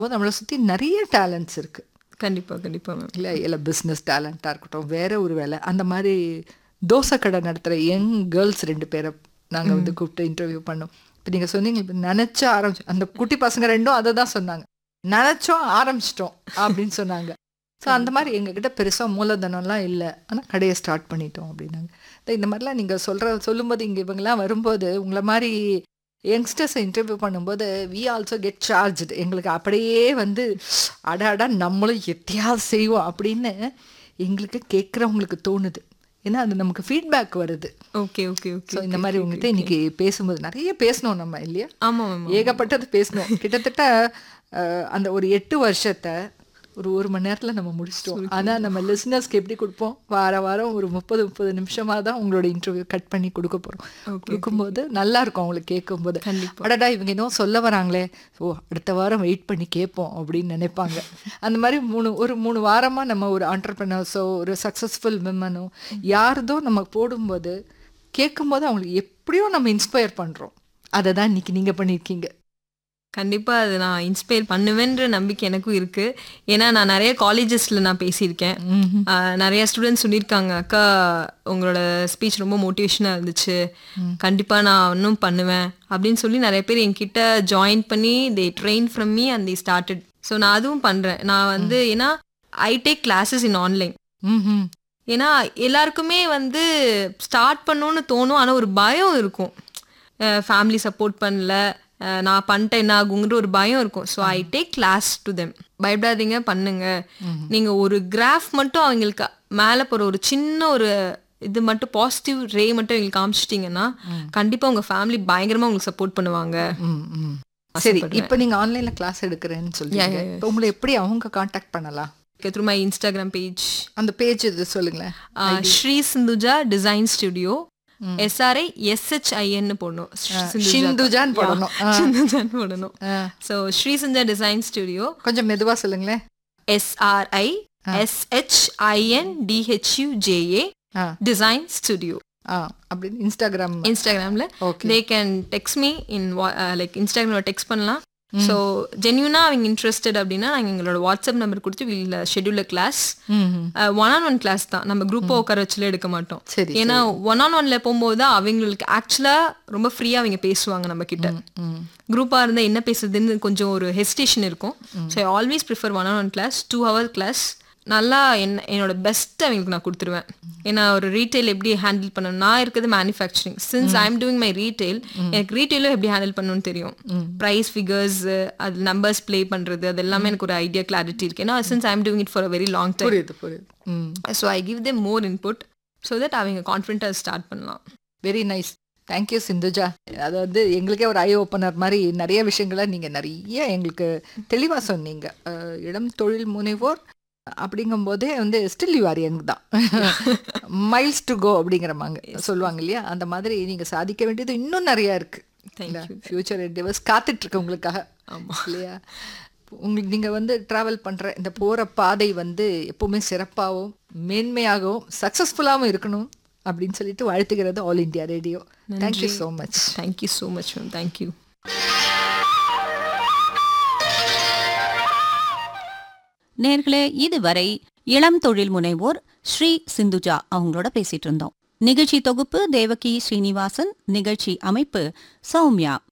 போது நம்மளை சுற்றி நிறைய டேலண்ட்ஸ் இருக்குது கண்டிப்பா கண்டிப்பா மேம் இல்லை இல்லை பிஸ்னஸ் டேலண்ட்டாக இருக்கட்டும் வேற ஒரு வேலை அந்த மாதிரி தோசை கடை நடத்துகிற யங் கேர்ள்ஸ் ரெண்டு பேரை நாங்கள் வந்து கூப்பிட்டு இன்டர்வியூ பண்ணோம் இப்போ நீங்கள் சொன்னீங்க இப்போ நினச்சா ஆரம்பிச்சு அந்த குட்டி பசங்க ரெண்டும் அதை தான் சொன்னாங்க நினச்சோம் ஆரம்பிச்சிட்டோம் அப்படின்னு சொன்னாங்க ஸோ அந்த மாதிரி எங்ககிட்ட பெருசாக மூலதனம்லாம் இல்லை ஆனால் கடையை ஸ்டார்ட் பண்ணிட்டோம் அப்படின்னாங்க இந்த- இந்த மாதிரிலாம் நீங்கள் சொல்கிற சொல்லும்போது இங்கே இவங்கெல்லாம் வரும்போது உங்களை மாதிரி யங்ஸ்டர்ஸை இன்டர்வியூ பண்ணும்போது வி ஆல்சோ கெட் சார்ஜ் எங்களுக்கு அப்படியே வந்து அடாடா நம்மளும் எத்தையாவது செய்வோம் அப்படின்னு எங்களுக்கு கேட்குறவங்களுக்கு தோணுது ஏன்னா அது நமக்கு ஃபீட்பேக் வருது ஓகே ஓகே ஓகே ஸோ இந்த மாதிரி உங்ககிட்ட இன்னைக்கு பேசும்போது நிறைய பேசணும் நம்ம இல்லையா ஆமா மேம் ஏகப்பட்டது பேசணும் கிட்டத்தட்ட அஹ், அந்த ஒரு எட்டு வருஷத்தை ஒரு ஒரு மணி நேரத்தில் நம்ம முடிச்சிட்டோம் ஆனால் நம்ம லிசனர்ஸ்க்கு எப்படி கொடுப்போம் வார வாரம் ஒரு முப்பது முப்பது நிமிஷமாக தான் உங்களோட இன்டர்வியூ கட் பண்ணி கொடுக்க போகிறோம் கொடுக்கும்போது நல்லா இருக்கும் அவங்களுக்கு கேட்கும்போது அடடா இவங்க இன்னும் சொல்ல வராங்களே ஓ அடுத்த வாரம் வெயிட் பண்ணி கேட்போம் அப்படின்னு நினைப்பாங்க அந்த மாதிரி மூணு ஒரு மூணு வாரமாக நம்ம ஒரு ஆண்டர்பிரினர்ஸோ ஒரு சக்ஸஸ்ஃபுல் விமனோ யாருதோ நம்ம போடும்போது கேட்கும்போது அவங்களுக்கு எப்படியோ நம்ம இன்ஸ்பயர் பண்ணுறோம் அதை தான் இன்னைக்கு நீங்கள் பண்ணியிருக்கீங்க கண்டிப்பா அது நான் இன்ஸ்பயர் பண்ணுவேன்ற நம்பிக்கை எனக்கும் இருக்கு ஏன்னா நான் நிறைய காலேஜஸ்ல நான் பேசியிருக்கேன் ஆஹ் நிறைய ஸ்டூடெண்ட்ஸ் சொல்லியிருக்காங்க அக்கா உங்களோட ஸ்பீச் ரொம்ப மோட்டிவேஷனாக இருந்துச்சு கண்டிப்பா நான் இன்னும் பண்ணுவேன் அப்படின்னு சொல்லி நிறைய பேர் என்கிட்ட ஜாயின் பண்ணி they train from me and the started so நான் அதுவும் பண்றேன் நான் வந்து ஏன்னா I take classes in online hmm ஏன்னா எல்லாருக்குமே வந்து ஸ்டார்ட் பண்ணணும்னு தோணும் ஆனால் ஒரு பயம் இருக்கும் ஃபேமிலி சப்போர்ட் பண்ணல அஹ் நான் பண்ணிட்டேன் என்ன ஆகுங்கிற ஒரு பயம் இருக்கும் so I take class to them பயப்படாதீங்க பண்ணுங்க நீங்க ஒரு கிராஃப் மட்டும் அவங்களுக்கு மேலே போகிற ஒரு சின்ன ஒரு இது மட்டும் பாசிட்டிவ் ரே மட்டும் எங்களுக்கு காமிச்சிட்டிங்கன்னா கண்டிப்பா உங்க ஃபேமிலி பயங்கரமா உங்களுக்கு சப்போர்ட் பண்ணுவாங்க ம் ம் சரி இப்போ நீங்கள் ஆன்லைனில் கிளாஸ் எடுக்கிறேன்னு சொல்லுவீங்க இப்போ உங்களை எப்படி அவங்க காண்டாக்ட் பண்ணலாம் த்ரூ மை இன்ஸ்டாகிராம் பேஜ் அந்த பேஜ் இது சொல்லுங்களேன் Sri Sindhuja design studio SRI எஸ்ஹெச்ஐஎன்னு போடணும் சிந்துஜான்னு போடணும். ஆ. சிந்துஜான் போடணும் ஆ. ஸோ ஸ்ரீ சிந்தா டிசைன் ஸ்டுடியோ கொஞ்சம் மெதுவாக சொல்லுங்களேன் SRI SHIN DHUJA ah design studio ah அப்படின்னு இன்ஸ்டாகிராம் இன்ஸ்டாகிராம்ல Okay. They can text me in like இன்ஸ்டாகிராமில் டெக்ஸ்ட் பண்ணலாம் ஸோ ஜென்யூனாக அவங்க இன்ட்ரெஸ்டட் அப்படின்னா நாங்கள் எங்களோட வாட்ஸ்அப் நம்பர் கொடுத்து will schedule class hmm one on one class தான் நம்ம குரூப்பை உட்கார வச்சுல எடுக்க மாட்டோம் சரி, ஏன்னா ஒன் ஆன் ஒன்ல போகும்போது தான் அவங்களுக்கு ஆக்சுவலா ரொம்ப ஃப்ரீயா அவங்க பேசுவாங்க நம்ம கிட்ட ம் குரூப்பா இருந்தா என்ன பேசுறதுன்னு கொஞ்சம் ஒரு ஹெசிடேஷன் இருக்கும் so I always prefer one on one class two hour class நல்லா என்ன என்னோட பெஸ்ட் அவங்களுக்கு நான் கொடுத்துருவேன் ஏன்னா ஒரு ரீட்டைல் எப்படி ஹேண்டில் பண்ணணும் நான் இருக்கிறது manufacturing since I am doing my retail எனக்கு ரீட்டைலும் எப்படி ஹேண்டில் பண்ணணும்னு தெரியும் ப்ரைஸ் ஃபிகர்ஸ் அது நம்பர்ஸ் ப்ளே பண்றது அது எல்லாமே எனக்கு ஒரு ஐடியா கிளாரிட்டி இருக்கு ஏன்னா since I am doing it for a very long time புரியுது புரியுது hmm so I give them more input so that அவங்க கான்ஃபிடென்ட்டாக ஸ்டார்ட் பண்ணலாம் வெரி நைஸ் தேங்க்யூ சிந்துஜா அதாவது எங்களுக்கே ஒரு ஐ ஓப்பனர் மாதிரி நிறைய விஷயங்களை நீங்கள் நிறைய எங்களுக்கு தெளிவாக சொன்னீங்க அஹ், இளம் தொழில் முனைவோர் அப்படிங்கும்போதே வந்து ஸ்டில் யூ ஆர் யங் தான் மைல்ஸ் டு கோ அப்படிங்கிறமாங்க சொல்லுவாங்க இல்லையா அந்த மாதிரி நீங்கள் சாதிக்க வேண்டியது இன்னும் நிறையா இருக்குது ஃப்யூச்சர் என்டிவர்ஸ் காத்துட்ருக்கு உங்களுக்காக இல்லையா உங்களுக்கு நீங்கள் வந்து ட்ராவல் பண்ணுற இந்த போகிற பாதை வந்து எப்போவுமே சிறப்பாகவும் மேன்மையாகவும் சக்ஸஸ்ஃபுல்லாகவும் இருக்கணும் அப்படின்னு சொல்லிட்டு வாழ்த்துகிறது all India radio thank you so much thank you so much ma'am thank you நேர்களே இதுவரை இளம் தொழில் முனைவோர் ஸ்ரீ சிந்துஜா அவங்களோட பேசிட்டு இருந்தோம் நிகழ்ச்சி தொகுப்பு தேவகி ஸ்ரீனிவாசன் நிகழ்ச்சி அமைப்பு சௌமியா